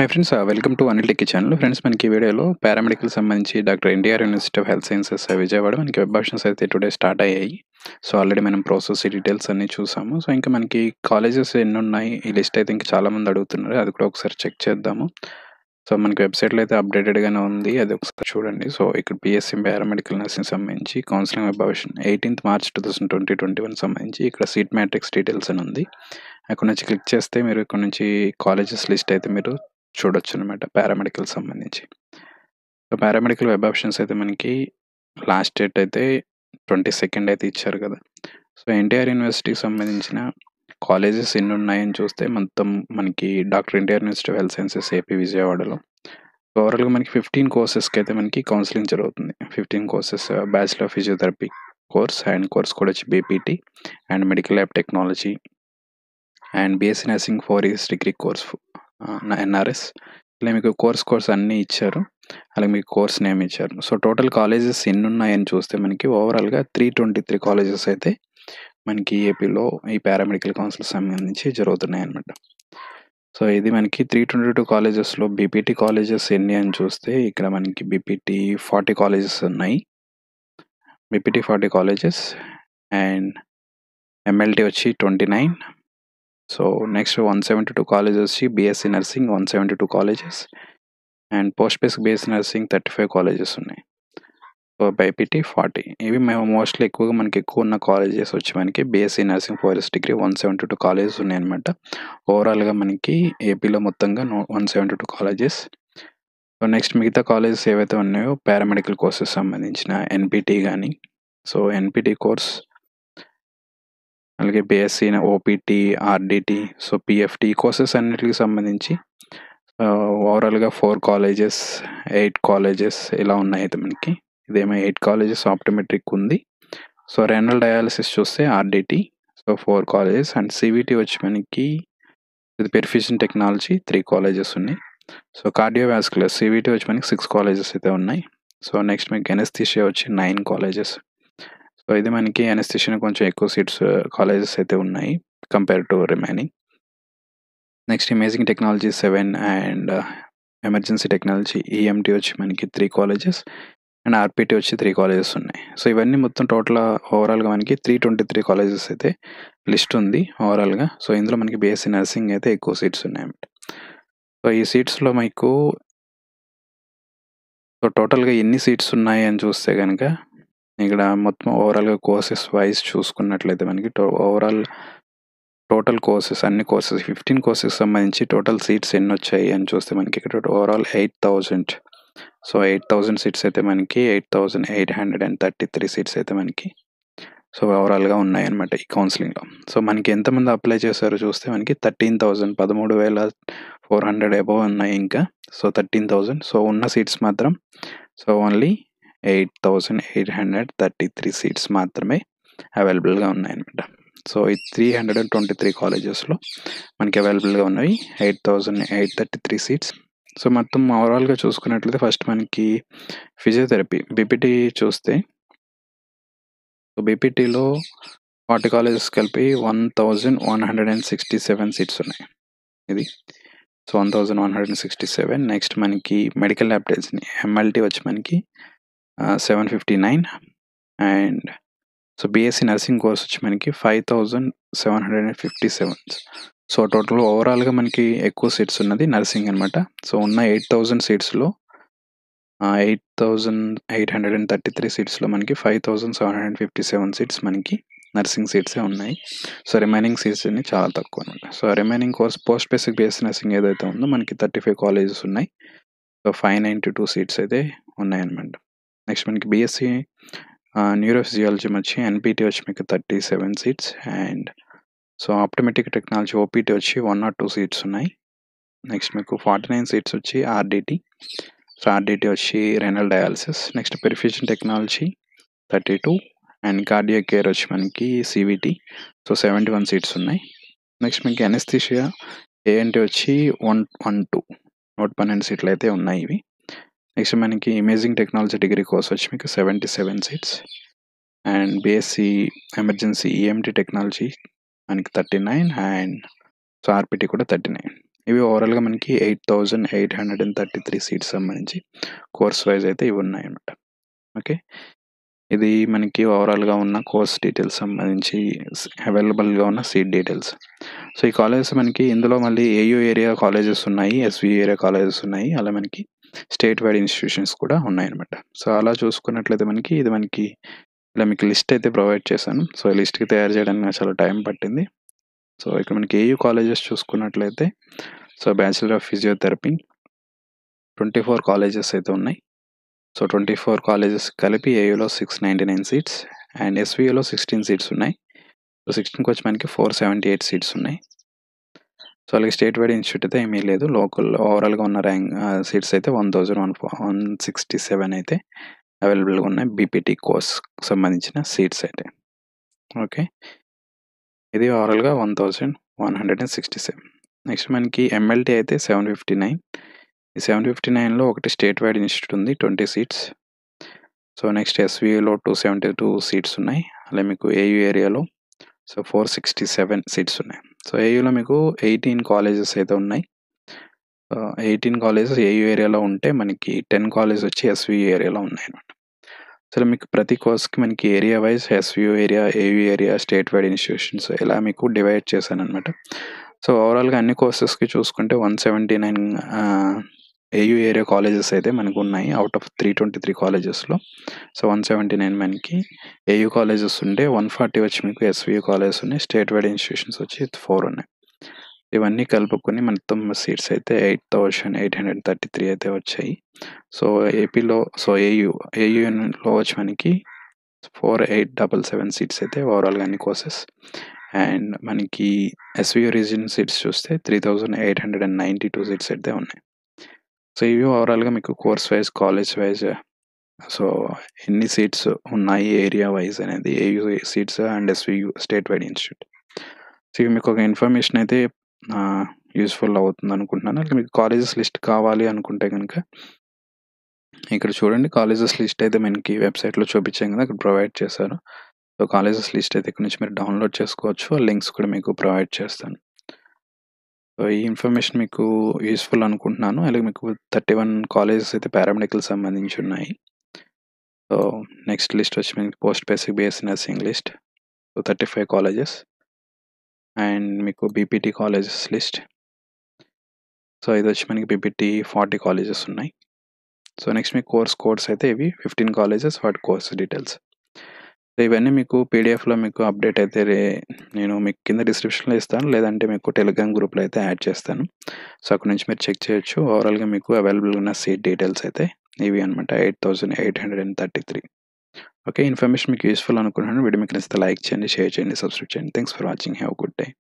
hi friends welcome to Anil techie channel friends మనకి ఈ వీడియోలో పారామెడికల్ సంబంధించి doctor NTR university of health sciences Vijayawada మనకి వెబ్ ఆప్షన్స్ అయితే టుడే స్టార్ట్ అయ్యాయి సో ఆల్రెడీ మనం ప్రాసెస్ డీటెయిల్స్ అన్ని చూసాము సో ఇంకా మనకి కాలేజెస్ ఎన్ని ఉన్నాయి ఈ లిస్ట్ అయితే ఇంకా చాలా మంది అడుగుతున్నారు అది కూడా ఒకసారి చెక్ చేద్దాము సో మనకి వెబ్సైట్లో అయితే అప్డేటెడ్గానే ఉంది అది ఒకసారి చూడండి సో ఇక్కడ పిఎస్సి పారామెడికల్ నర్సింగ్ సంబంధించి counselling web option eighteenth March two thousand twenty twenty one సంబంధించి ఇక్కడ సీట్ మ్యాట్రిక్స్ డీటెయిల్స్ అని ఉంది అక్కడ నుంచి క్లిక్ చేస్తే మీరు ఇక్కడ నుంచి కాలేజెస్ లిస్ట్ అయితే మీరు చూడొచ్చు అనమాట పారామెడికల్ సంబంధించి సో పారామెడికల్ వెబ్ ఆప్షన్స్ అయితే మనకి లాస్ట్ డేట్ అయితే ట్వంటీ సెకండ్ అయితే ఇచ్చారు కదా సో ఎన్టీఆర్ యూనివర్సిటీకి సంబంధించిన కాలేజెస్ ఎన్ని ఉన్నాయని చూస్తే మొత్తం మనకి doctor NTR university of health sciences AP విజయవాడలో ఓవరాల్గా మనకి ఫిఫ్టీన్ కోర్సెస్కి అయితే మనకి కౌన్సిలింగ్ జరుగుతుంది fifteen courses bachelor of physiotherapy course and course కూడా వచ్చి BPT and medical lab technology and BSc nursing four years degree course NRS ఇలా మీకు కోర్స్ కోర్స్ అన్నీ ఇచ్చారు అలాగే మీకు కోర్స్ నేమ్ ఇచ్చారు సో టోటల్ కాలేజెస్ ఎన్ని ఉన్నాయని చూస్తే మనకి ఓవరాల్గా త్రీ ట్వంటీ త్రీ కాలేజెస్ అయితే మనకి ఏపీలో ఈ పారామెడికల్ కౌన్సిల్ సంబంధించి జరుగుతున్నాయి అనమాట సో ఇది మనకి త్రీ ట్వంటీ టూ కాలేజెస్లో బీపీటీ కాలేజెస్ ఎన్ని అని చూస్తే ఇక్కడ మనకి బీపీటీ ఫార్టీ కాలేజెస్ ఉన్నాయి BPT forty colleges and MLT వచ్చి twenty nine so next one seventy two colleges వచ్చి BSc nursing one seventy two colleges and post basic BSc nursing thirty five colleges ఉన్నాయి so BPT forty ఇవి మేము mostly ఎక్కువగా మనకి ఎక్కువ ఉన్న colleges వచ్చి మనకి బీఎస్సీ నర్సింగ్ ఫోరెస్ట్ degree one seventy two colleges ఉన్నాయన్నమాట ఓవరాల్గా మనకి ఏపీలో మొత్తంగా one seventy two colleges so next మిగతా కాలేజెస్ ఏవైతే ఉన్నాయో పారామెడికల్ కోర్సెస్ సంబంధించిన ఎన్పిటి కానీ సో ఎన్పిటి కోర్స్ అలాగే BSc OPT RDT so PFT courses అన్నిటికి సంబంధించి ఓవరాల్గా ఫోర్ కాలేజెస్ ఎయిట్ కాలేజెస్ ఇలా ఉన్నాయి అయితే మనకి ఇదేమో ఎయిట్ కాలేజెస్ ఆప్టోమెట్రిక్ ఉంది సో రెనల్ డయాలసిస్ చూస్తే RDT so four colleges and CVT వచ్చి మనకి ఇది పెర్ఫ్యూషన్ టెక్నాలజీ త్రీ కాలేజెస్ ఉన్నాయి సో కార్డియోవాస్కులర్ సివిటి వచ్చి మనకి సిక్స్ కాలేజెస్ అయితే ఉన్నాయి సో నెక్స్ట్ మీకు ఎనస్థిషియా వచ్చి నైన్ కాలేజెస్ సో ఇది మనకి ఎనస్థిషియా కొంచెం ఎక్కువ సీట్స్ కాలేజెస్ అయితే ఉన్నాయి compare to remaining next imaging technology seven and emergency technology EMT వచ్చి మనకి త్రీ కాలేజెస్ అండ్ ఆర్పిటి వచ్చి త్రీ కాలేజెస్ ఉన్నాయి సో ఇవన్నీ మొత్తం టోటల్ ఓవరాల్గా మనకి త్రీ ట్వంటీ త్రీ కాలేజెస్ అయితే లిస్ట్ ఉంది ఓవరాల్గా సో ఇందులో మనకి బీఎస్సీ నర్సింగ్ అయితే ఎక్కువ సీట్స్ ఉన్నాయన్నమాట సో ఈ సీట్స్లో మీకు సో టోటల్గా ఎన్ని సీట్స్ ఉన్నాయి అని చూస్తే కనుక ఇక్కడ మొత్తం ఓవరాల్గా కోర్సెస్ వైజ్ చూసుకున్నట్లయితే మనకి ఓవరాల్ టోటల్ కోర్సెస్ అన్ని కోర్సెస్ ఫిఫ్టీన్ కోర్సెస్ సంబంధించి టోటల్ సీట్స్ ఎన్ని వచ్చాయి అని చూస్తే మనకి ఇక్కడ overall eight thousand so eight thousand seats అయితే మనకి eight thousand eight hundred and thirty three seats అయితే మనకి సో ఓవరాల్గా ఉన్నాయన్నమాట ఈ కౌన్సిలింగ్లో సో మనకి ఎంతమంది అప్లై చేశారో చూస్తే మనకి థర్టీన్ థౌజండ్ పదమూడు వేల ఫోర్ హండ్రెడ్ అబవ్ ఉన్నాయి ఇంకా సో థర్టీన్ థౌజండ్ సో ఉన్న సీట్స్ మాత్రం so only eight thousand eight hundred thirty three seats మాత్రమే అవైలబుల్గా ఉన్నాయన్నమాట సో ఈ three hundred and twenty three కాలేజెస్లో మనకి అవైలబుల్గా ఉన్నవి eight thousand eight thirty three seats so మొత్తం ఓవరాల్గా చూసుకున్నట్లయితే ఫస్ట్ మనకి ఫిజియోథెరపీ బీపీటీ చూస్తే సో బీపీటీలో ఫార్టీ కాలేజెస్ కలిపి one thousand one hundred and sixty seven seats ఉన్నాయి ఇది so one thousand one hundred and sixty seven next మనకి మెడికల్ ల్యాబ్ టెస్ట్ ఎంఎల్టీ వచ్చి మనకి seven fifty nine and so BSc nursing course వచ్చి మనకి five thousand seven hundred and fifty seven so total ఓవరాల్గా మనకి ఎక్కువ సీట్స్ ఉన్నది nursing అనమాట సో ఉన్న ఎయిట్ థౌజండ్ సీట్స్లో eight thousand eight hundred and thirty three సీట్స్లో మనకి five thousand seven hundred fifty seven seats మనకి నర్సింగ్ సీట్సే ఉన్నాయి సో రిమైనింగ్ సీట్స్ అన్ని చాలా తక్కువ అనమాట so remaining course post basic BSc nursing ఏదైతే ఉందో మనకి థర్టీ ఫైవ్ కాలేజెస్ ఉన్నాయి so five ninety two seats అయితే ఉన్నాయన్నమాట నెక్స్ట్ మనకి బీఎస్సీ న్యూరోఫిజియాలజీ వచ్చి ఎన్పిటి వచ్చి మీకు thirty seven seats and so optometric technology OPT వచ్చి వన్ నాట్ టూ సీట్స్ ఉన్నాయి నెక్స్ట్ మీకు ఫార్టీ నైన్ సీట్స్ వచ్చి ఆర్డిటి సో ఆర్డిటి వచ్చి renal dialysis next perfusion technology thirty two and cardio care వచ్చి మనకి CVT so seventy one seats ఉన్నాయి next మీకు anaesthesia ANT వచ్చి వన్ వన్ టూ నూట పన్నెండు సీట్లు అయితే ఉన్నాయి ఇవి నెక్స్ట్ మనకి ఇమేజింగ్ టెక్నాలజీ డిగ్రీ కోర్స్ వచ్చి మీకు seventy seven seats and BSc emergency EMT technology మనకి thirty nine and so RPT కూడా థర్టీ నైన్ ఇవి ఓవరాల్గా మనకి eight thousand eight hundred and thirty three seats సంబంధించి కోర్స్ వైజ్ అయితే ఇవి ఉన్నాయి అన్నమాట ఓకే ఇది మనకి ఓవరాల్గా ఉన్న కోర్స్ డీటెయిల్స్ సంబంధించి అవైలబుల్గా ఉన్న సీట్ డీటెయిల్స్ సో ఈ కాలేజెస్ మనకి ఇందులో మళ్ళీ ఏయూ ఏరియా కాలేజెస్ ఉన్నాయి ఎస్వి ఏరియా కాలేజెస్ ఉన్నాయి అలా మనకి స్టేట్ వైడ్ ఇన్స్టిట్యూషన్స్ కూడా ఉన్నాయన్నమాట సో అలా చూసుకున్నట్లయితే మనకి ఇది మనకి ఇలా మీకు లిస్ట్ అయితే ప్రొవైడ్ చేశాను సో ఈ లిస్ట్కి తయారు చేయడానికి నాకు చాలా టైం పట్టింది సో ఇక్కడ మనకి ఏయూ కాలేజెస్ చూసుకున్నట్లయితే so bachelor of physiotherapy twenty four colleges అయితే ఉన్నాయి సో ట్వంటీ ఫోర్ కాలేజెస్ కలిపి ఏయూలో six ninety nine seats and ఎస్వీఏలో సిక్స్టీన్ సీట్స్ ఉన్నాయి సో సిక్స్టీన్కి వచ్చి మనకి ఫోర్ సెవెంటీ ఎయిట్ సీట్స్ ఉన్నాయి సో అలాగే స్టేట్ వైడ్ ఇన్స్టిట్యూట్ అయితే ఏమీ లేదు లోకల్ ఓవరాల్గా ఉన్న ర్యాంక్ సీట్స్ అయితే one thousand one one sixty seven అయితే అవైలబుల్గా ఉన్నాయి బీపీటీ కోర్స్ సంబంధించిన సీట్స్ అయితే ఓకే ఇది ఓవరాల్గా one thousand one hundred and sixty seven next మనకి ఎంఎల్టీ అయితే సెవెన్ ఫిఫ్టీ నైన్ ఈ సెవెన్ ఫిఫ్టీ నైన్లో ఒకటి స్టేట్ వైడ్ ఇన్స్టిట్యూట్ ఉంది ట్వంటీ సీట్స్ సో నెక్స్ట్ ఎస్వీఏలో టూ సెవెంటీ టూ సీట్స్ ఉన్నాయి అలాగే మీకు ఏయూ ఏరియాలో so four sixty seven seats ఉన్నాయి సో ఏయూలో మీకు ఎయిటీన్ కాలేజెస్ అయితే ఉన్నాయి ఎయిటీన్ కాలేజెస్ ఏయూ ఏరియాలో ఉంటే మనకి టెన్ కాలేజెస్ వచ్చి ఎస్వీ ఏరియాలో ఉన్నాయి అనమాట సో మీకు ప్రతి కోర్స్కి మనకి area wise SVU area AU area state wide institutions ఇలా మీకు డివైడ్ చేశాను అనమాట సో ఓవరాల్గా అన్ని కోర్సెస్కి చూసుకుంటే one seventy nine AU area colleges అయితే మనకు ఉన్నాయి out of three twenty three కాలేజెస్లో సో వన్ సెవెంటీ నైన్ మనకి ఏయూ కాలేజెస్ ఉంటే వన్ ఫార్టీ వచ్చి మీకు ఎస్వియూ కాలేజెస్ ఉన్నాయి స్టేట్ వైడ్ ఇన్స్టిట్యూషన్స్ వచ్చి ఫోర్ ఉన్నాయి ఇవన్నీ కలుపుకొని మొత్తం సీట్స్ అయితే eight thousand eight hundred thirty three అయితే వచ్చాయి సో ఏపీలో సో ఏయూ ఏయూలో వచ్చి మనకి four eight double seven seats అయితే ఓవరాల్గా అన్ని కోర్సెస్ అండ్ మనకి ఎస్వియూ రీజన్ సీట్స్ చూస్తే three thousand eight hundred and ninety two seats అయితే ఉన్నాయి సో ఇవి ఓవరాల్గా మీకు course wise college wise so ఎన్ని సీట్స్ ఉన్నాయి ఏరియా వైజ్ అనేది AU seats and SVU state wide institute so ఇవి మీకు ఒక ఇన్ఫర్మేషన్ అయితే యూస్ఫుల్ అవుతుంది అనుకుంటున్నాను అలాగే మీకు కాలేజెస్ లిస్ట్ కావాలి అనుకుంటే కనుక ఇక్కడ చూడండి కాలేజెస్ లిస్ట్ అయితే మనకి వెబ్సైట్లో చూపించాం కదా అక్కడ ప్రొవైడ్ చేశారు సో కాలేజెస్ లిస్ట్ అయితే ఇక్కడ నుంచి మీరు డౌన్లోడ్ చేసుకోవచ్చు ఆ లింక్స్ కూడా మీకు ప్రొవైడ్ చేస్తాను సో ఈ ఇన్ఫర్మేషన్ మీకు యూస్ఫుల్ అనుకుంటున్నాను అలాగే మీకు థర్టీ వన్ కాలేజెస్ అయితే పారామెడికల్ సంబంధించి ఉన్నాయి సో నెక్స్ట్ లిస్ట్ వచ్చి మీకు post basic BSc nursing list so thirty five colleges and మీకు బీపీటీ కాలేజెస్ లిస్ట్ సో ఇది వచ్చి మనకి బీపీటీ ఫార్టీ కాలేజెస్ ఉన్నాయి సో నెక్స్ట్ మీకు కోర్స్ కోడ్స్ అయితే ఇవి ఫిఫ్టీన్ కాలేజెస్ వాటి కోర్స్ డీటెయిల్స్ సో ఇవన్నీ మీకు పీడిఎఫ్లో మీకు అప్డేట్ అయితే రే నేను మీకు కింద డిస్క్రిప్షన్లో ఇస్తాను లేదంటే మీకు టెలిగ్రామ్ గ్రూప్లో అయితే యాడ్ చేస్తాను సో అక్కడ నుంచి మీరు చెక్ చేయొచ్చు ఓవరాల్గా మీకు అవైలబుల్ ఉన్న సీట్ డీటెయిల్స్ అయితే ఇవి అనమాట eight thousand eight hundred and thirty three okay information మీకు యూస్ఫుల్ అనుకుంటున్నాను వీడియో మీకు నచ్చితే లైక్ చేయండి షేర్ చేయండి సబ్స్క్రైబ్ చేయండి thanks for watching have good day